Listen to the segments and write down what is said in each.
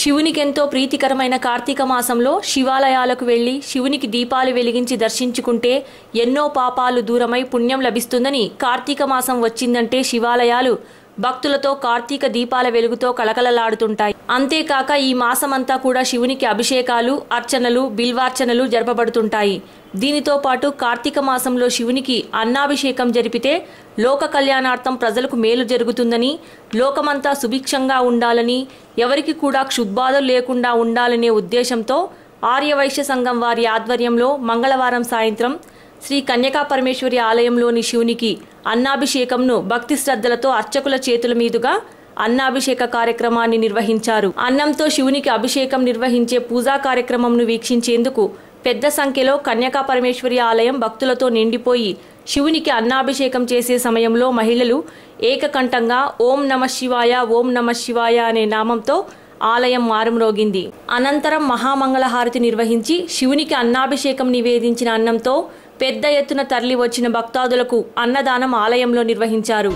శివునికి ఎంతో ప్రీతికరమైన కార్తీక మాసంలో శివాలయాలకు వెళ్లి శివునికి దీపాలు వెలిగించి దర్శించుకుంటే ఎన్నో పాపాలు దూరమై పుణ్యం లభిస్తుందని కార్తీక మాసం వచ్చిందంటే శివాలయాలు భక్తులతో కార్తీక దీపాల వెలుగుతో కలకలలాడుతుంటాయి అంతేకాక ఈ మాసమంతా కూడా శివునికి అభిషేకాలు అర్చనలు బిల్వార్చనలు జరపబడుతుంటాయి దీనితో పాటు కార్తీక మాసంలో శివునికి అన్నాభిషేకం జరిపితే లోక కళ్యాణార్థం ప్రజలకు మేలు జరుగుతుందని లోకమంతా సుభిక్షంగా ఉండాలని ఎవరికి కూడా క్షుద్బాధలు లేకుండా ఉండాలనే ఉద్దేశంతో ఆర్యవైశ్య సంఘం వారి ఆధ్వర్యంలో మంగళవారం సాయంత్రం శ్రీ కన్యకా పరమేశ్వరి ఆలయంలోని శివునికి అన్నాభిషేకంను భక్తి శ్రద్ధలతో అర్చకుల చేతుల మీదుగా అన్నాభిషేక కార్యక్రమాన్ని నిర్వహించారు అన్నంతో శివునికి అభిషేకం నిర్వహించే పూజా కార్యక్రమంను వీక్షించేందుకు పెద్ద సంఖ్యలో కన్యకా పరమేశ్వరి ఆలయం భక్తులతో నిండిపోయి శివునికి అన్నాభిషేకం చేసే సమయంలో మహిళలు ఏకకంఠంగా ఓం నమ శివాయ ఓం నమ శివాయ అనే నామంతో ఆలయం మారుమ్రోగింది అనంతరం మహామంగళహారతి నిర్వహించి శివునికి అన్నాభిషేకం నివేదించిన అన్నంతో పెద్ద ఎత్తున తరలి వచ్చిన భక్తాదులకు అన్నదానం ఆలయంలో నిర్వహించారు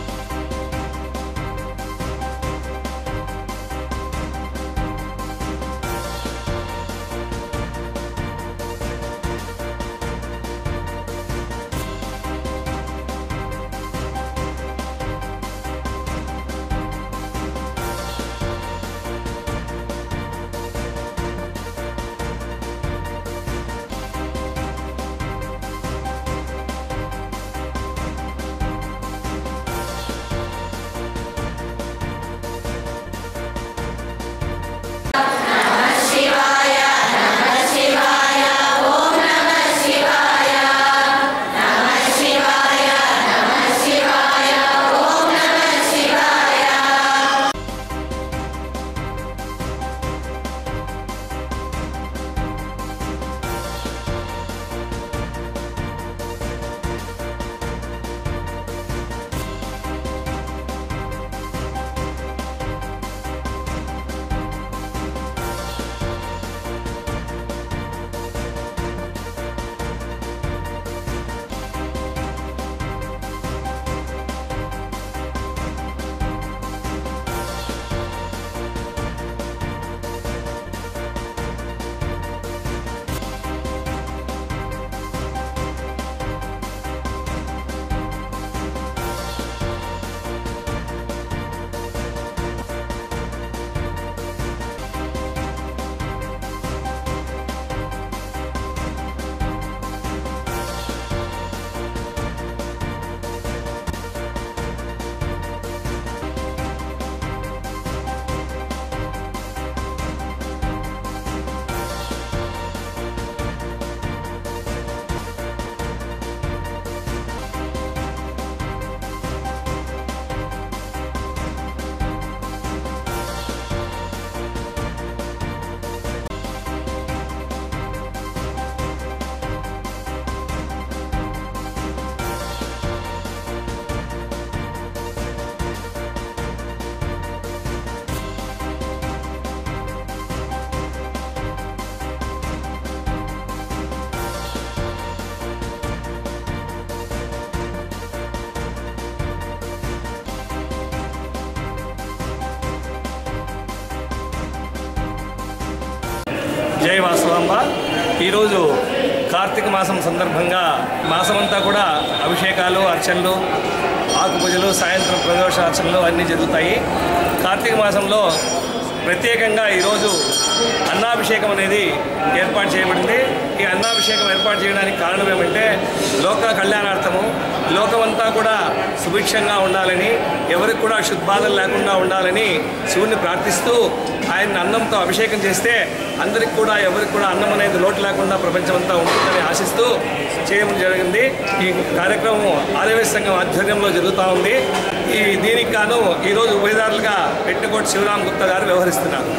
జై వాసవాంబ ఈరోజు కార్తీక మాసం సందర్భంగా మాసమంతా కూడా అభిషేకాలు అర్చనలు ఆకు పూజలు సాయంత్రం ప్రదోష అర్చనలు అన్నీ జరుగుతాయి కార్తీక మాసంలో ప్రత్యేకంగా ఈరోజు అన్నాభిషేకం అనేది ఏర్పాటు చేయబడింది ఈ అన్నాభిషేకం ఏర్పాటు చేయడానికి కారణం ఏమంటే లోక కళ్యాణార్థము లోకమంతా కూడా సుభిక్షంగా ఉండాలని ఎవరికి కూడా శుద్బాధలు లేకుండా ఉండాలని శివుణ్ణి ప్రార్థిస్తూ ఆయన అన్నంతో అభిషేకం చేస్తే అందరికి కూడా ఎవరికి కూడా అన్నం అనేది లోటు లేకుండా ప్రపంచమంతా ఉంటుందని ఆశిస్తూ చేయడం జరిగింది ఈ కార్యక్రమం ఆర్యవేశ సంఘం ఆధ్వర్యంలో జరుగుతూ ఉంది ఈ దీనికి గాను ఈరోజు ఉభయదారులుగా పెట్టికోటి శివరాం గుప్తా గారు వ్యవహరిస్తున్నారు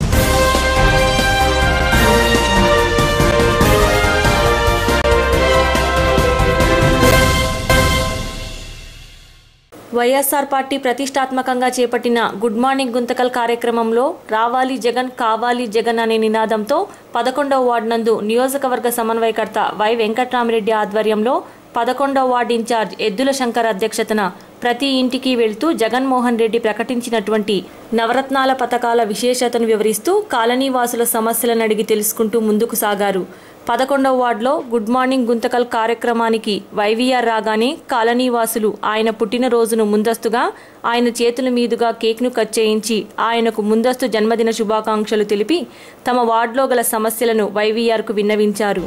వైఎస్ఆర్ పార్టీ ప్రతిష్టాత్మకంగా చేపట్టిన గుడ్ మార్నింగ్ గుంతకల్ కార్యక్రమంలో రావాలి జగన్ కావాలి జగన్ అనే నినాదంతో పదకొండవ వార్డు నందు నియోజకవర్గ సమన్వయకర్త వై వెంకట్రామరెడ్డి ఆధ్వర్యంలో పదకొండవ వార్డు ఇన్ఛార్జ్ ఎద్దుల శంకర్ అధ్యక్షతన ప్రతి ఇంటికి వెళ్తూ జగన్మోహన్ రెడ్డి ప్రకటించినటువంటి నవరత్నాల పథకాల విశేషతను వివరిస్తూ కాలనీవాసుల సమస్యలను అడిగి తెలుసుకుంటూ ముందుకు సాగారు పదకొండవ వార్డులో గుడ్ మార్నింగ్ గుంతకల్ కార్యక్రమానికి వైవీఆర్ రాగానే కాలనీవాసులు ఆయన పుట్టినరోజును ముందస్తుగా ఆయన చేతుల మీదుగా కేక్ను కట్ చేయించి ఆయనకు ముందస్తు జన్మదిన శుభాకాంక్షలు తెలిపి తమ వార్డులో గల సమస్యలను వైవీఆర్కు విన్నవించారు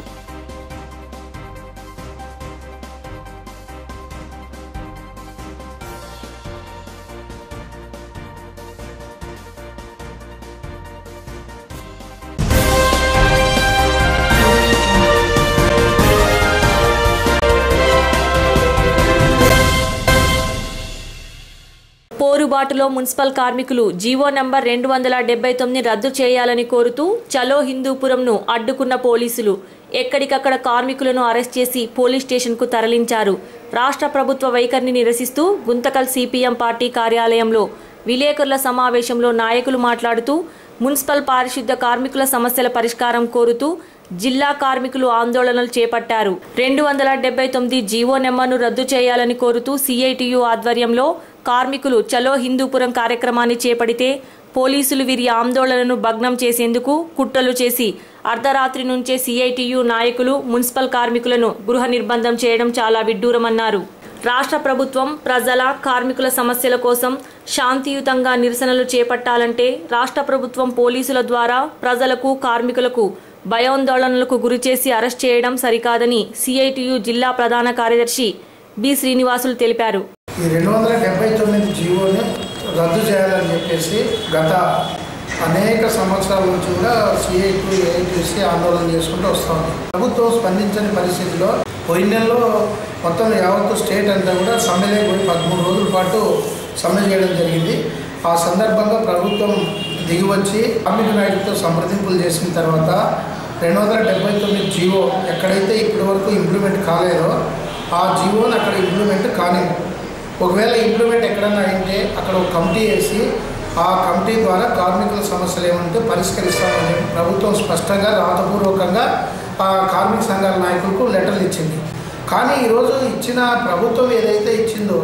పోరుబాటులో మున్సిపల్ కార్మికులు జీవో నంబర్ రెండు వందల డెబ్బై తొమ్మిది రద్దు చేయాలని కోరుతూ చలో హిందూపురంను అడ్డుకున్న పోలీసులు ఎక్కడికక్కడ కార్మికులను అరెస్ట్ చేసి పోలీస్ స్టేషన్కు తరలించారు రాష్ట్ర ప్రభుత్వ వైఖరిని నిరసిస్తూ గుంతకల్ సిపిఎం పార్టీ కార్యాలయంలో విలేకరుల సమావేశంలో నాయకులు మాట్లాడుతూ మున్సిపల్ పారిశుద్ధ కార్మికుల సమస్యల పరిష్కారం కోరుతూ జిల్లా కార్మికులు ఆందోళనలు చేపట్టారు రెండు వందల డెబ్బై తొమ్మిది జీవో నెంబర్ను రద్దు చేయాలని కోరుతూ సిఐటియు ఆధ్వర్యంలో కార్మికులు చలో హిందూపురం కార్యక్రమాన్ని చేపడితే పోలీసులు వీరి ఆందోళనను భగ్నం చేసేందుకు కుట్రలు చేసి అర్ధరాత్రి నుంచే సిఐటియు నాయకులు మున్సిపల్ కార్మికులను గృహ నిర్బంధం చేయడం చాలా విడ్డూరమన్నారు రాష్ట్ర ప్రభుత్వం ప్రజల కార్మికుల సమస్యల కోసం శాంతియుతంగా నిరసనలు చేపట్టాలంటే రాష్ట్ర ప్రభుత్వం పోలీసుల ద్వారా ప్రజలకు కార్మికులకు భయాందోళనలకు గురిచేసి అరెస్ట్ చేయడం సరికాదని సిఐటియు జిల్లా ప్రధాన కార్యదర్శి బి శ్రీనివాసులు తెలిపారు ఈ రెండు వందల డెబ్బై తొమ్మిది జీవోని రద్దు చేయాలని చెప్పేసి గత అనేక సంవత్సరాల నుంచి కూడా సిఐటి ఏఐటీసీ ఆందోళన చేసుకుంటూ వస్తూ ఉంది ప్రభుత్వం స్పందించని పరిస్థితిలో పోయిన నెలలో మొత్తం యావత్తు స్టేట్ అంతా కూడా సమ్మెలే పోయి పదమూడు రోజుల పాటు సమ్మె చేయడం జరిగింది ఆ సందర్భంగా ప్రభుత్వం దిగివచ్చి కార్మిక నాయకులతో సంప్రదింపులు చేసిన తర్వాత రెండు వందల డెబ్బై తొమ్మిది జీవో ఎక్కడైతే ఇప్పటి వరకు ఇంప్లిమెంట్ కాలేదో ఆ జీవోని అక్కడ ఇంప్లిమెంట్ కానీ ఒకవేళ ఇంప్లిమెంట్ ఎక్కడన్నా అయితే అక్కడ ఒక కమిటీ వేసి ఆ కమిటీ ద్వారా కార్మికుల సమస్యలు ఏమంటే పరిష్కరిస్తామని చెప్పి ప్రభుత్వం స్పష్టంగా రాతపూర్వకంగా ఆ కార్మిక సంఘాల నాయకులకు లెటర్లు ఇచ్చింది కానీ ఈరోజు ఇచ్చిన ప్రభుత్వం ఏదైతే ఇచ్చిందో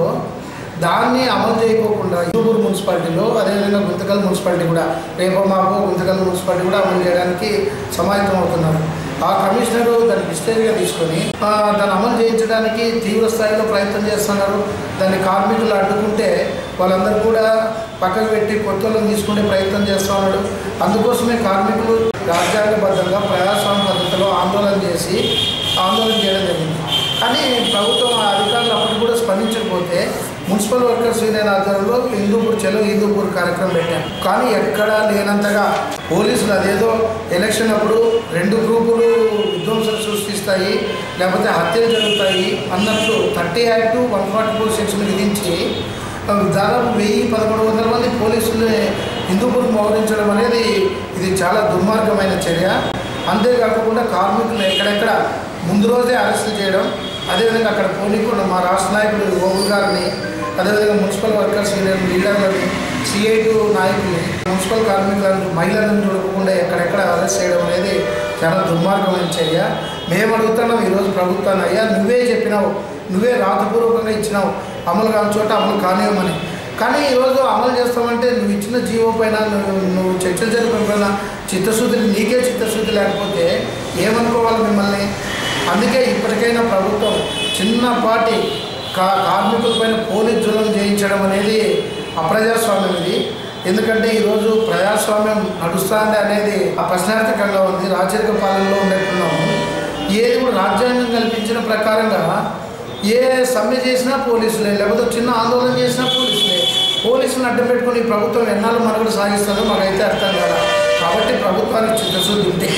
దాన్ని అమలు చేయకోకుండా యూపూర్ మున్సిపాలిటీలో అదేవిధంగా గుంతకల్ మున్సిపాలిటీ కూడా రేపో మాపో గుంతకల్ మున్సిపాలిటీ కూడా అమలు చేయడానికి సమాయత్తం అవుతున్నారు ఆ కమిషనరు దాన్ని మిస్టేక్గా తీసుకొని ఆ, దాన్ని అమలు చేయించడానికి తీవ్ర స్థాయిలో ప్రయత్నం చేస్తున్నారు దాన్ని కార్మికులు అడ్డుకుంటే వాళ్ళందరూ కూడా పక్కకు పెట్టి కొత్త వాళ్ళని తీసుకునే ప్రయత్నం చేస్తూ ఉన్నాడు అందుకోసమే కార్మికులు రాజ్యాంగబద్ధంగా ప్రజాస్వామ్య పద్ధతిలో ఆందోళన చేసి ఆందోళన చేయడం జరిగింది కానీ ప్రభుత్వం ఆ అధికారులు అప్పుడు కూడా స్పందించకపోతే మున్సిపల్ వర్కర్స్ యూనియన్ ఆధ్వర్యంలో హిందూపూర్ చలో హిందూపూర్ కార్యక్రమం పెట్టాం కానీ ఎక్కడా లేనంతగా పోలీసులు అదేదో ఎలక్షన్ అప్పుడు రెండు గ్రూపులు విధ్వంసం సృష్టిస్తాయి లేకపోతే హత్యలు జరుగుతాయి అన్నట్లు thirty act one forty four section విధించి ఆ, దాదాపు వెయ్యి పదకొండు వందల మంది పోలీసుల్ని హిందూపూర్ మోహరించడం అనేది ఇది చాలా దుర్మార్గమైన చర్య అంతేకాకుండా కార్మికులను ఎక్కడెక్కడ ముందు రోజే అరెస్ట్ చేయడం అదేవిధంగా అక్కడ పోనీకుండా మా రాష్ట్ర నాయకుడు ఓబుల్ గారిని అదేవిధంగా మున్సిపల్ వర్కర్స్ యూనియన్ లీడర్లని సిఐటు నాయకుల్ని మున్సిపల్ కార్మికులను మహిళలను చూడకుండా ఎక్కడెక్కడ అరెస్ట్ చేయడం అనేది చాలా దుర్మార్గమైన చర్య మేము అడుగుతున్నాం ఈరోజు ప్రభుత్వాన్ని అయ్యా నువ్వే చెప్పినావు నువ్వే రాతపూర్వకంగా ఇచ్చినావు అమలు కాని చోట అమలు కానివ్వమని కానీ ఈరోజు అమలు చేస్తామంటే నువ్వు ఇచ్చిన జీవో పైన నువ్వు నువ్వు చర్చలు జరిపిన పైన చిత్తశుద్ధి నీకే చిత్తశుద్ధి లేకపోతే ఏమనుకోవాలి మిమ్మల్ని అందుకే ఇప్పటికైనా ప్రభుత్వం చిన్నపాటి కా కార్మికులపైన పోలీస్ జులం చేయించడం అనేది అప్రజాస్వామ్యం ఇది ఎందుకంటే ఈరోజు ప్రజాస్వామ్యం నడుస్తుంది అనేది ఆ ప్రశ్నార్థకంగా ఉంది రాజరిక పాలనలో ఉన్నట్టున్నాము ఏది కూడా రాజ్యాంగం కల్పించిన ప్రకారంగా ఏ సమ్మె చేసినా పోలీసులే లేకపోతే చిన్న ఆందోళన చేసినా పోలీసులే పోలీసులను అడ్డం పెట్టుకుని ఈ ప్రభుత్వం ఎన్నాళ్ళు మనుగడ సాగిస్తుందో మాకైతే అర్థం కాదు కాబట్టి ప్రభుత్వానికి చిత్తశుద్ధి ఉంటే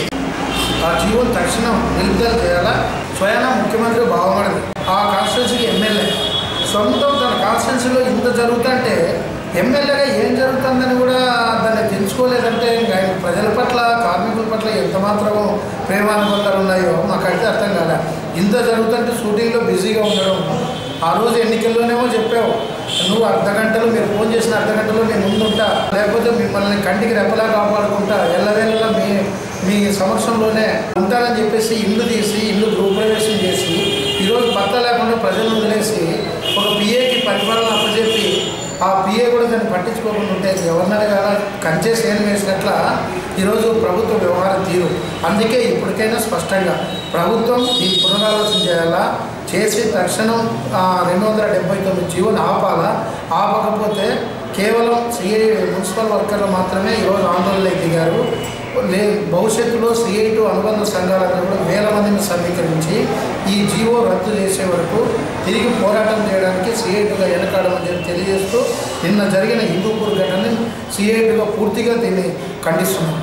ఆ జీవోని తక్షణం నిలుపుదల చేయాలా స్వయాన ముఖ్యమంత్రి బాగుపడింది ఆ కాన్స్టిట్యున్సీకి ఎమ్మెల్యే సొంతం తన కాన్స్టిట్యున్సీలో ఇంత జరుగుతుంటే ఎమ్మెల్యేగా ఏం జరుగుతుందని కూడా దాన్ని తెలుసుకోలేదంటే ఇంకా ఆయన ప్రజల పట్ల కార్మికుల పట్ల ఎంత మాత్రం ప్రేమానుబంధాలు ఉన్నాయో మాకైతే అర్థం కాలే ఇంత జరుగుతుంటే షూటింగ్లో బిజీగా ఉండడం ఆ రోజు ఎన్నికల్లోనేమో చెప్పావు నువ్వు అర్ధ గంటలో మీరు ఫోన్ చేసిన అర్ధ గంటలో నేను ముందుంటా లేకపోతే మిమ్మల్ని కంటికి రెప్పలా కాపాడుకుంటా ఎల్లవేళలా మీ మీ సమక్షంలోనే ఉంటానని చెప్పేసి ఇల్లు తీసి ఇల్లు గృహప్రవేశం చేసి ఈరోజు పక్క కొరత లేకుండా ప్రజలను వదిలేసి ఒక పిఏకి పరిపాలన అప్పచెప్పి ఆ పిఏ కూడా దాన్ని పట్టించుకోకుండా ఉంటే గవర్నర్ గారు కంచే సేను వేసినట్ల ఈరోజు ప్రభుత్వ వ్యవహారం తీరు అందుకే ఇప్పటికైనా స్పష్టంగా ప్రభుత్వం దీన్ని పునరాలోచన చేయాలా చేసి తక్షణం ఆ, రెండు వందల డెబ్బై తొమ్మిది జీవోని ఆపాలా ఆపకపోతే కేవలం సిఐ మున్సిపల్ వర్కర్లు మాత్రమే ఈరోజు ఆందోళనలోకి దిగారు లే భవిష్యత్తులో సిఐ టు అనుబంధ సంఘాలందరూ కూడా వేల మందిని సమీకరించి ఈ జీవో రద్దు చేసే వరకు తిరిగి పోరాటం చేయడానికి సిఐటుగా వెనకాడమని చెప్పి తెలియజేస్తూ నిన్న జరిగిన హిందూపూర్ ఘటనని సిఐటుగా పూర్తిగా దీన్ని ఖండిస్తున్నాం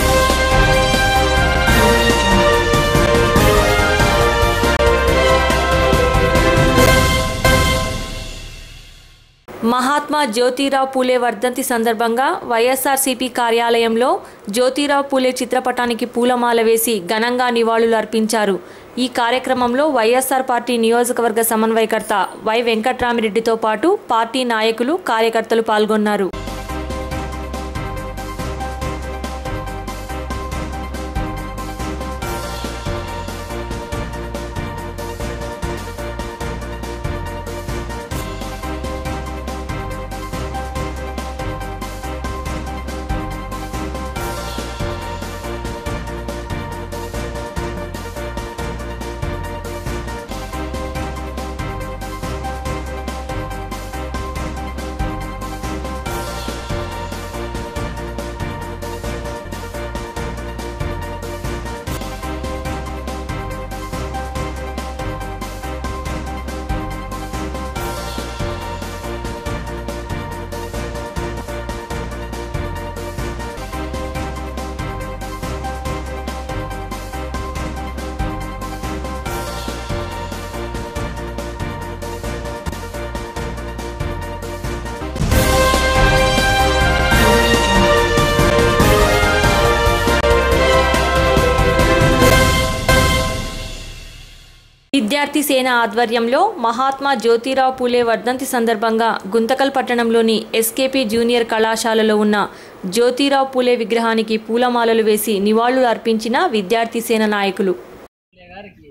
మహాత్మా జ్యోతిరావు పూలే వర్ధంతి సందర్భంగా వైఎస్ఆర్సీపీ కార్యాలయంలో జ్యోతిరావు పూలే చిత్రపటానికి పూలమాల వేసి ఘనంగా నివాళులు అర్పించారు ఈ కార్యక్రమంలో వైఎస్ఆర్ పార్టీ నియోజకవర్గ సమన్వయకర్త వై వెంకట్రామిరెడ్డితో పాటు పార్టీ నాయకులు కార్యకర్తలు పాల్గొన్నారు విద్యార్థి సేన ఆధ్వర్యంలో మహాత్మా జ్యోతిరావు పూలే వర్ధంతి సందర్భంగా గుంతకల్ పట్టణంలోని ఎస్కేపీ జూనియర్ కళాశాలలో ఉన్న జ్యోతిరావు పూలే విగ్రహానికి పూలమాలలు వేసి నివాళులు అర్పించిన విద్యార్థి సేన నాయకులు పులే గారికి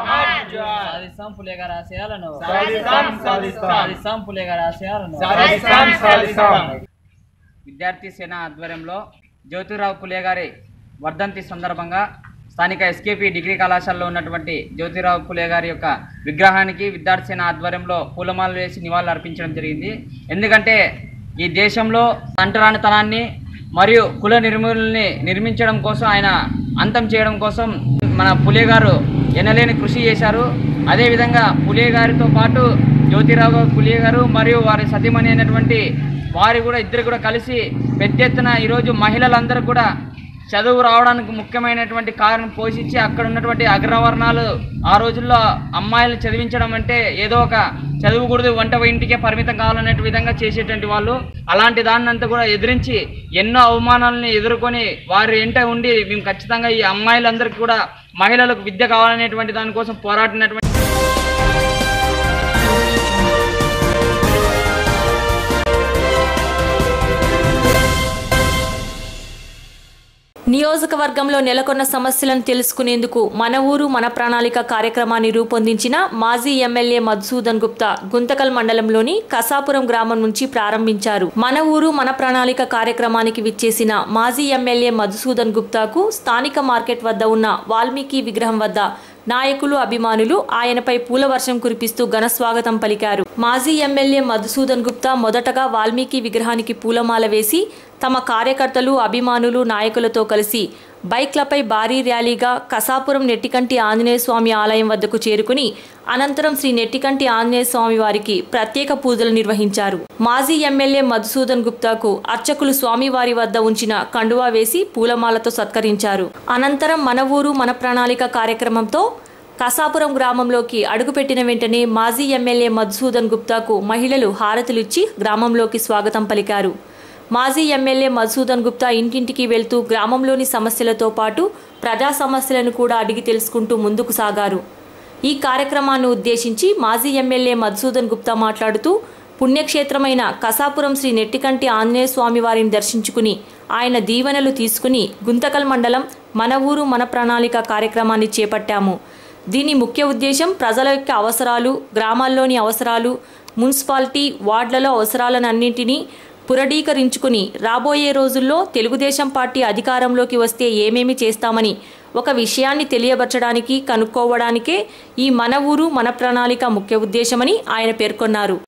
సాధిస్తాం పులే గారి ఆశయాలను సాధిస్తాం, సాధిస్తాం. సాధిస్తాం పులే గారి ఆశయాలను సాధిస్తాం, సాధిస్తాం. విద్యార్థి సేన ఆధ్వర్యంలో జ్యోతిరావు పులే గారి వర్ధంతి సందర్భంగా స్థానిక ఎస్కేపీ డిగ్రీ కళాశాలలో ఉన్నటువంటి జ్యోతిరావు పులే గారి యొక్క విగ్రహానికి విద్యార్థి సేన ఆధ్వర్యంలో పూలమాలలు వేసి నివాళులు అర్పించడం జరిగింది ఎందుకంటే ఈ దేశంలో అంటరానితనాన్ని మరియు కుల నిర్మూలనని నిర్మించడం కోసం ఆయన అంతం చేయడం కోసం మన పులే గారు ఎనలేని కృషి చేశారు అదేవిధంగా పులే గారితో పాటు జ్యోతిరావు పులే గారు మరియు వారి సతీమణి అయినటువంటి వారి కూడా ఇద్దరు కూడా కలిసి పెద్ద ఎత్తున ఈరోజు మహిళలందరూ కూడా చదువు రావడానికి ముఖ్యమైనటువంటి కారణం పోషించి అక్కడ ఉన్నటువంటి అగ్రవర్ణాలు ఆ రోజుల్లో అమ్మాయిలు చదివించడం అంటే ఏదో ఒక చదువుకూడదు వంట ఇంటికే పరిమితం కావాలనే విధంగా చేసేటువంటి వాళ్ళు అలాంటి దాన్ని అంతా కూడా ఎదిరించి ఎన్నో అవమానాలని ఎదుర్కొని వారి ఎంట ఉండి మేము ఖచ్చితంగా ఈ అమ్మాయిలందరికీ కూడా మహిళలకు విద్య కావాలనేటువంటి దానికోసం పోరాడినటువంటి నియోజకవర్గంలో నెలకొన్న సమస్యలను తెలుసుకునేందుకు మన ఊరు మన ప్రణాళిక కార్యక్రమాన్ని రూపొందించిన మాజీ ఎమ్మెల్యే మధుసూదన్ గుప్తా గుంతకల్ మండలంలోని కసాపురం గ్రామం నుంచి ప్రారంభించారు మన ఊరు మన ప్రణాళిక కార్యక్రమానికి విచ్చేసిన మాజీ ఎమ్మెల్యే మధుసూదన్ గుప్తాకు స్థానిక మార్కెట్ వద్ద ఉన్న వాల్మీకి విగ్రహం వద్ద నాయకులు అభిమానులు ఆయనపై పూల వర్షం కురిపిస్తూ ఘన స్వాగతం పలికారు మాజీ ఎమ్మెల్యే మధుసూదన్ గుప్తా మొదటగా వాల్మీకి విగ్రహానికి పూలమాల వేసి తమ కార్యకర్తలు అభిమానులు నాయకులతో కలిసి బైక్లపై భారీ ర్యాలీగా కసాపురం నెట్టికంటి ఆంజనేయ స్వామి ఆలయం వద్దకు చేరుకుని అనంతరం శ్రీ నెట్టికంటి ఆంజనేయ స్వామి వారికి ప్రత్యేక పూజలు నిర్వహించారు మాజీ ఎమ్మెల్యే మధుసూదన్ గుప్తాకు అర్చకులు స్వామివారి వద్ద ఉంచిన కండువా వేసి పూలమాలతో సత్కరించారు అనంతరం మన ఊరు మన ప్రణాళిక కార్యక్రమంతో కసాపురం గ్రామంలోకి అడుగుపెట్టిన వెంటనే మాజీ ఎమ్మెల్యే మధుసూదన్ గుప్తాకు మహిళలు హారతులిచ్చి గ్రామంలోకి స్వాగతం పలికారు మాజీ ఎమ్మెల్యే మధుసూదన్ గుప్తా ఇంటింటికి వెళ్తూ గ్రామంలోని సమస్యలతో పాటు ప్రజా సమస్యలను కూడా అడిగి తెలుసుకుంటూ ముందుకు సాగారు ఈ కార్యక్రమాన్ని ఉద్దేశించి మాజీ ఎమ్మెల్యే మధుసూదన్ గుప్తా మాట్లాడుతూ పుణ్యక్షేత్రమైన కసాపురం శ్రీ నెట్టికంటి ఆంజనేయ స్వామి వారిని దర్శించుకుని ఆయన దీవెనలు తీసుకుని గుంతకల్ మండలం మన ఊరు మన ప్రణాళిక కార్యక్రమాన్ని చేపట్టాము దీని ముఖ్య ఉద్దేశం ప్రజల యొక్క అవసరాలు గ్రామాల్లోని అవసరాలు మున్సిపాలిటీ వార్డులలో అవసరాలన్నింటినీ పురడీకరించుకుని రాబోయే రోజుల్లో తెలుగుదేశం పార్టీ అధికారంలోకి వస్తే ఏమేమి చేస్తామని ఒక విషయాన్ని తెలియబరచడానికి కనుక్కోవడానికే ఈ మన ఊరు మన ప్రణాళిక ముఖ్య ఉద్దేశమని ఆయన పేర్కొన్నారు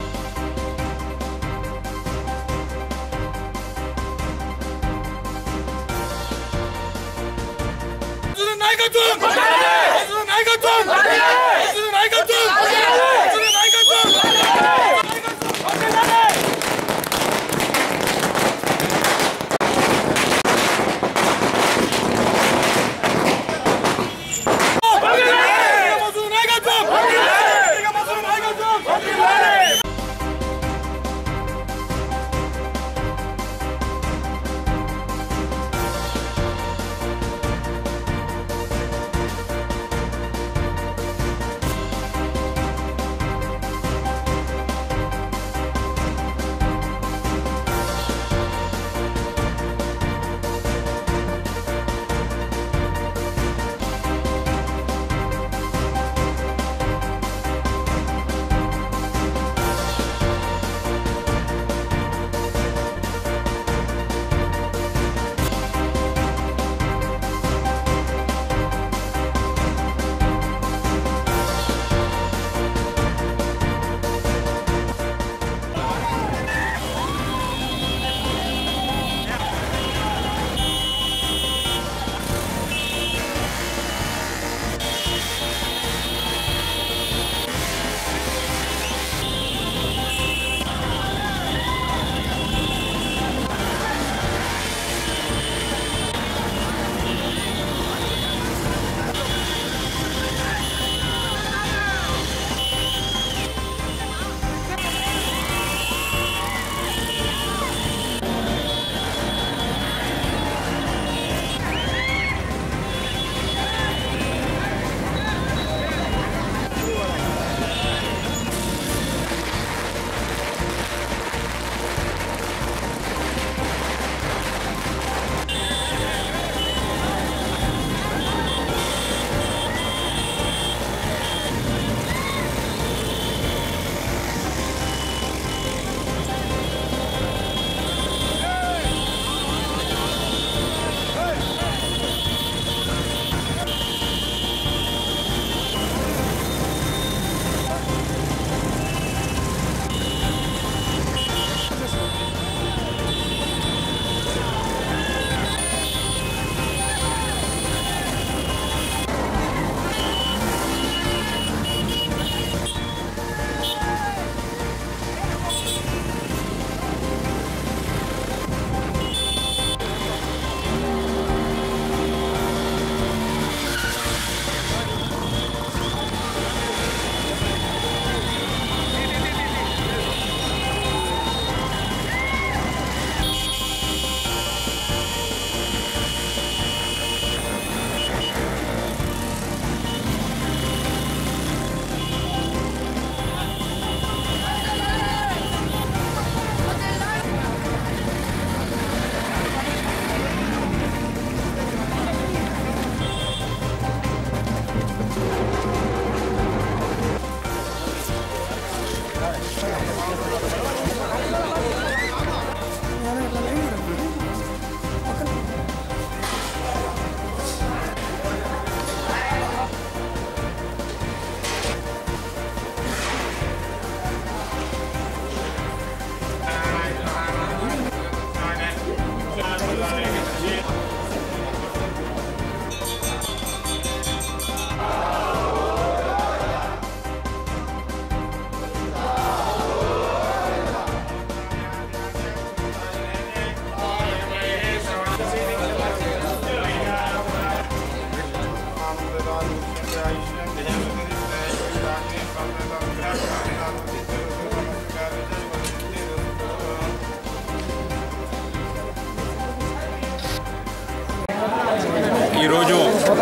ఈరోజు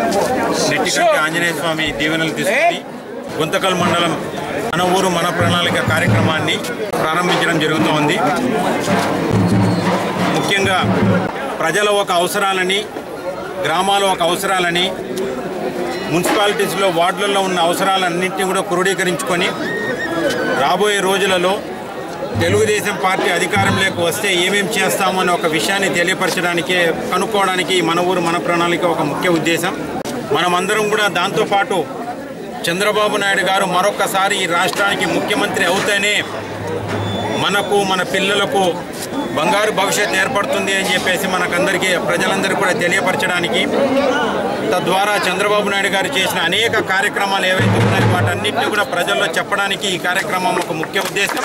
నెట్టికంటి ఆంజనేయ స్వామి దీవెనలు తీసుకుని గుంతకల్ మండలం మన ఊరు మన ప్రణాళిక కార్యక్రమాన్ని ప్రారంభించడం జరుగుతోంది ముఖ్యంగా ప్రజల ఒక అవసరాలని గ్రామాల ఒక అవసరాలని మున్సిపాలిటీస్లో వార్డులలో ఉన్న అవసరాలన్నింటినీ కూడా క్రోడీకరించుకొని రాబోయే రోజులలో తెలుగుదేశం పార్టీ అధికారంలోకి వస్తే ఏమేం చేస్తామో అనే ఒక విషయాన్ని తెలియపరచడానికే కనుక్కోవడానికి ఈ మన ఊరు మన ప్రణాళిక ఒక ముఖ్య ఉద్దేశం మనమందరం కూడా దాంతోపాటు చంద్రబాబు నాయుడు గారు మరొక్కసారి ఈ రాష్ట్రానికి ముఖ్యమంత్రి అవుతేనే మనకు మన పిల్లలకు బంగారు భవిష్యత్తు ఏర్పడుతుంది అని చెప్పేసి మనకందరికీ ప్రజలందరికీ కూడా తెలియపరచడానికి తద్వారా చంద్రబాబు నాయుడు గారు చేసిన అనేక కార్యక్రమాలు ఏవైతే ఉన్నాయో వాటన్నిటిని కూడా ప్రజల్లో చెప్పడానికి ఈ కార్యక్రమం ఒక ముఖ్య ఉద్దేశం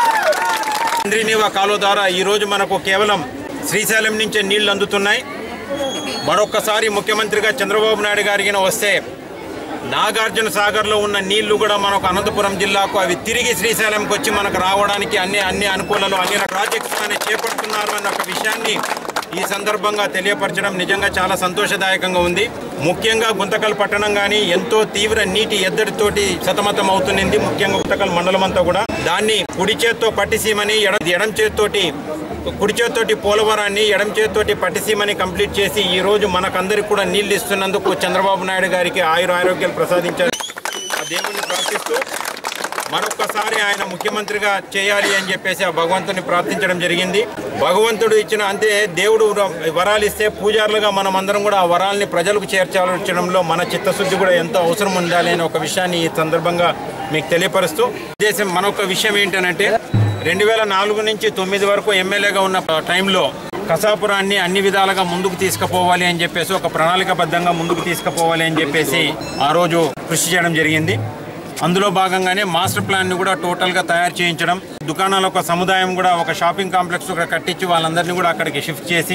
చంద్రీనీవా కాలువ ద్వారా ఈరోజు మనకు కేవలం శ్రీశైలం నుంచే నీళ్లు అందుతున్నాయి మరొక్కసారి ముఖ్యమంత్రిగా చంద్రబాబు నాయుడు గారికి వస్తే నాగార్జున సాగర్లో ఉన్న నీళ్లు కూడా మనకు అనంతపురం జిల్లాకు అవి తిరిగి శ్రీశైలంకి వచ్చి మనకు రావడానికి అన్ని అన్ని అనుకూలలు అన్ని ప్రాజెక్ట్స్ అని చేపడుతున్నారు అన్న ఒక విషయాన్ని ఈ సందర్భంగా తెలియపరచడం నిజంగా చాలా సంతోషదాయకంగా ఉంది ముఖ్యంగా గుంతకల్ పట్టణం కానీ ఎంతో తీవ్ర నీటి ఎద్దడితోటి సతమతం అవుతుంది ముఖ్యంగా గుంతకల్ మండలం అంతా కూడా దాన్ని కుడి చేత్తో పట్టిసీమని ఎడం ఎడం చేత్తోటి కుడి చేత్తోటి పోలవరాన్ని ఎడం చేత్తోటి పట్టిసీమని కంప్లీట్ చేసి ఈ రోజు మనకందరికి కూడా నీళ్లు ఇస్తున్నందుకు చంద్రబాబు నాయుడు గారికి ఆయుర ఆరోగ్యాలు ప్రసాదించారు ఆ దేవుణ్ణి ప్రార్థిస్తూ మరొక్కసారి ఆయన ముఖ్యమంత్రిగా చేయాలి అని చెప్పేసి ఆ భగవంతుని ప్రార్థించడం జరిగింది భగవంతుడు ఇచ్చిన అంతే దేవుడు వరాలు ఇస్తే పూజారులుగా మనం అందరం కూడా ఆ వరాల్ని ప్రజలకు చేర్చాల్చడంలో మన చిత్తశుద్ధి కూడా ఎంతో అవసరం ఉండాలి అనే ఒక విషయాన్ని ఈ సందర్భంగా మీకు తెలియపరుస్తూ ఉద్దేశం మరొక విషయం ఏంటంటే రెండు వేల నాలుగు నుంచి తొమ్మిది వరకు ఎమ్మెల్యేగా ఉన్న టైంలో కసాపురాన్ని అన్ని విధాలుగా ముందుకు తీసుకుపోవాలి అని చెప్పేసి ఒక ప్రణాళికబద్ధంగా ముందుకు తీసుకుపోవాలి అని చెప్పేసి ఆ రోజు కృషి చేయడం జరిగింది అందులో భాగంగానే మాస్టర్ ప్లాన్ని కూడా టోటల్గా తయారు చేయించడం దుకాణాల ఒక సముదాయం కూడా ఒక షాపింగ్ కాంప్లెక్స్ కూడా కట్టించి వాళ్ళందరినీ కూడా అక్కడికి షిఫ్ట్ చేసి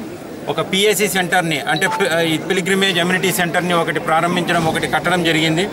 ఒక పిఎస్సి సెంటర్ని అంటే పి- ఈ పిలిగ్రిమేజ్ అమ్యూనిటీ సెంటర్ని ఒకటి ప్రారంభించడం ఒకటి కట్టడం జరిగింది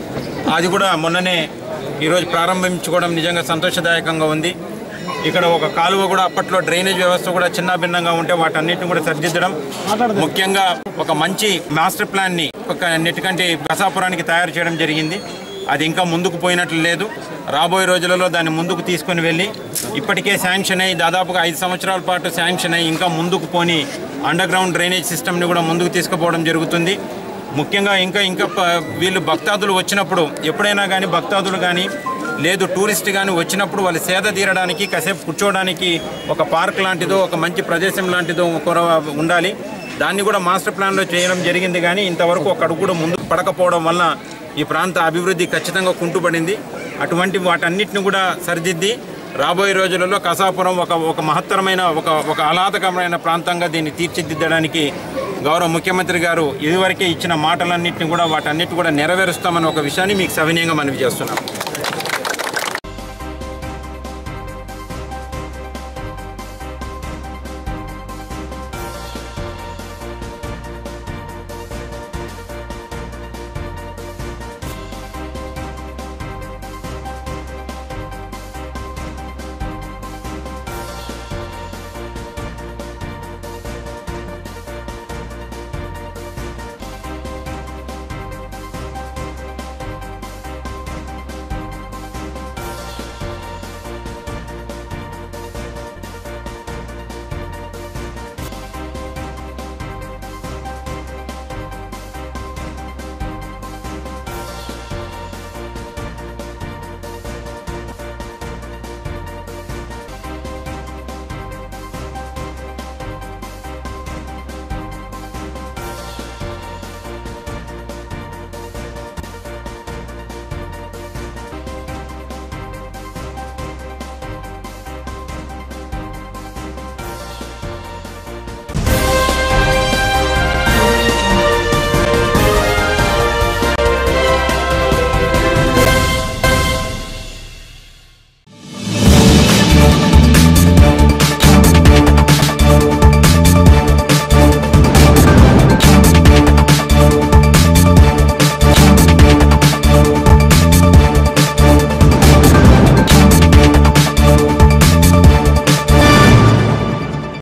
అది కూడా మొన్ననే ఈరోజు ప్రారంభించుకోవడం నిజంగా సంతోషదాయకంగా ఉంది ఇక్కడ ఒక కాలువ కూడా అప్పట్లో డ్రైనేజ్ వ్యవస్థ కూడా చిన్న భిన్నంగా ఉంటే వాటన్నిటిని కూడా సరిదిద్దడం ముఖ్యంగా ఒక మంచి మాస్టర్ ప్లాన్ని ఒక నెట్కంటి బసాపురానికి తయారు చేయడం జరిగింది అది ఇంకా ముందుకు పోయినట్లు లేదు రాబోయే రోజులలో దాన్ని ముందుకు తీసుకొని వెళ్ళి ఇప్పటికే శాంక్షన్ అయ్యి దాదాపుగా ఐదు సంవత్సరాల పాటు శాంక్షన్ అయ్యి ఇంకా ముందుకు పోని అండర్ గ్రౌండ్ డ్రైనేజ్ సిస్టమ్ని కూడా ముందుకు తీసుకుపోవడం జరుగుతుంది ముఖ్యంగా ఇంకా ఇంకా ప- వీళ్ళు భక్తాదులు వచ్చినప్పుడు ఎప్పుడైనా కానీ భక్తాదులు కానీ లేదు టూరిస్ట్ కానీ వచ్చినప్పుడు వాళ్ళు సేద తీరడానికి కాసేపు కూర్చోవడానికి ఒక పార్క్ లాంటిదో ఒక మంచి ప్రదేశం లాంటిదో ఒక ఉండాలి దాన్ని కూడా మాస్టర్ ప్లాన్లో చేయడం జరిగింది కానీ ఇంతవరకు ఒక అడుగు కూడా ముందుకు పడకపోవడం వల్ల ఈ ప్రాంత అభివృద్ధి ఖచ్చితంగా కుంటుపడింది అటువంటి వాటన్నిటిని కూడా సరిదిద్ది రాబోయే రోజులలో కసాపురం ఒక ఒక మహత్తరమైన ఒక ఒక ఆహ్లాదకరమైన ప్రాంతంగా దీన్ని తీర్చిదిద్దడానికి గౌరవ ముఖ్యమంత్రి గారు ఇదివరకే ఇచ్చిన మాటలన్నింటినీ కూడా వాటన్నిటి కూడా నెరవేరుస్తామని ఒక విషయాన్ని మీకు సవినయంగా మనవి చేస్తున్నాం